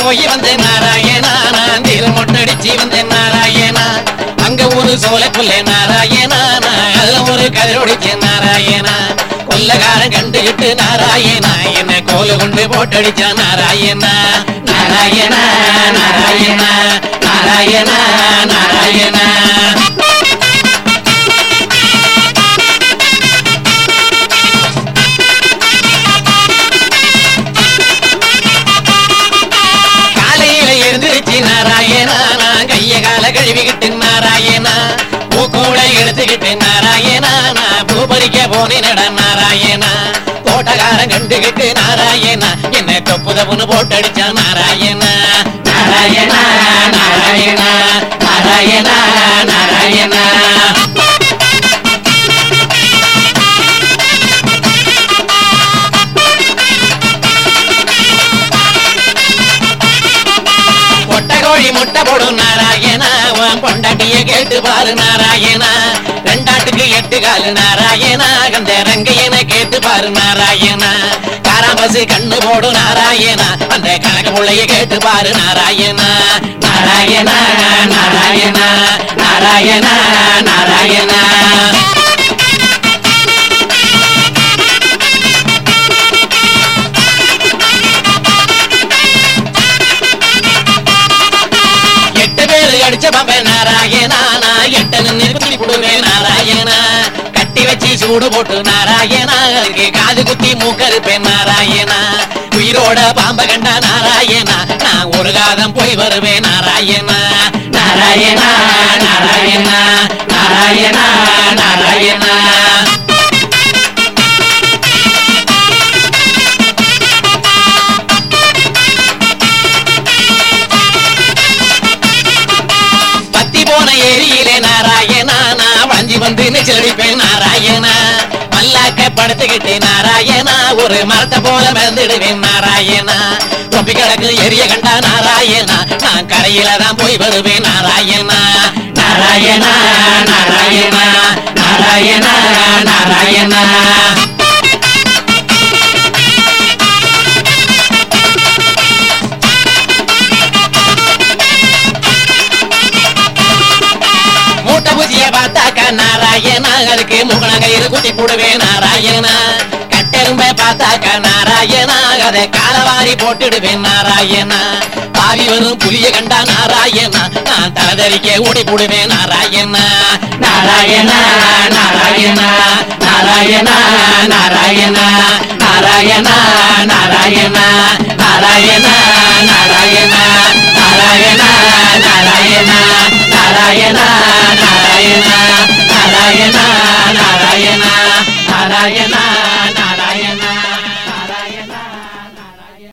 போய் வந்தேன் நாராயணா நான் திருமொட்டடிச்சு வந்தேன் நாராயணா அங்க ஒரு சோலைக்குள்ளே நாராயணா நான் அதுல ஒரு கதிரொடிச்சேன் நாராயணா கொல்லகாரன் கண்டுகிட்டு நாராயணா என்ன கோல கொண்டு போட்டடிச்சா நாராயணா நாராயணா நாராயணா நாராயணா நாராயணா காலையில எழுந்திருச்சு நாராயணா நான் கைய கால கழுவிக்கிட்டு நாராயணா பூக்கூட எடுத்துக்கிட்டு நாராயணா நான் பூ பறிக்க போனேன் நட நாராயணா தோட்டக்காரன் கண்டுகிட்டு நாராயணா என்ன தொப்பு தப்புன்னு போட்டடிச்சா நாராயணா நாராயணா நாராயணா நாராயணா நாராயணா பொட்டை கோழி முட்டை போடும் நாராயணா உன் பொண்டாட்டிய கேட்டு பாரு நாராயணா ரெண்டாட்டுக்கு எட்டு காலு நாராயணா அந்த ரங்கையனை கேட்டு பாரு நாராயணா காராம்பசு கண்ணு போடும் நாராயணா அந்த கணக்கு பிள்ளைய கேட்டு பாரு நாராயணா நாராயணா நாராயணா நாராயணா நாராயணா எட்டு பேரு அடிச்ச பம்பை நாராயணா நான் எட்டனு நிறுத்தி விடுவேன் நாராயணா கட்டி வச்சு சூடு போட்டு நாராயணா அதுக்கு காது குத்தி மூக்கருப்பேன் நாராயணா உயிரோட பாம்ப கண்டா நாராயணா நான் ஒரு காதம் போய் வருவேன் நாராயணா நாராயணா நாராயணா நாராயணா நாராயணா பத்தி போன ஏரியிலே நாராயணா நான் வஞ்சி வந்து நீச்சல் அடிப்பேன் நாராயணா மல்லாக்க படுத்துக்கிட்டு நாராயணா ஒரு மரத்தை போல மிதந்துடுவேன் நாராயணா தொப்பி கிடக்கு எரிய கண்டா நாராயணா நான் கரையில தான் போய் வருவேன் நாராயணா நாராயணா நாராயணா நாராயணா நாராயணா மூட்டை பூஜைய பார்த்தாக்கா நாராயணா அதுக்கு முகணங்கயிறு குத்தி போடுவேன் நாராயணா கட்டெரும்பை பார்த்தாக்கா நாராயணா அதை காலவாரி போட்டுடுவேன் நாராயணா பாவி வரும் புலிய கண்டா நாராயணா நான் தலதறிக்க ஓடி போடுவேன் நாராயணா நாராயணா நாராயணா நாராயணா நாராயணா நாராயணா நாராயணா நாராயணா நாராயணா நாராயணா நாராயணா நாராயணா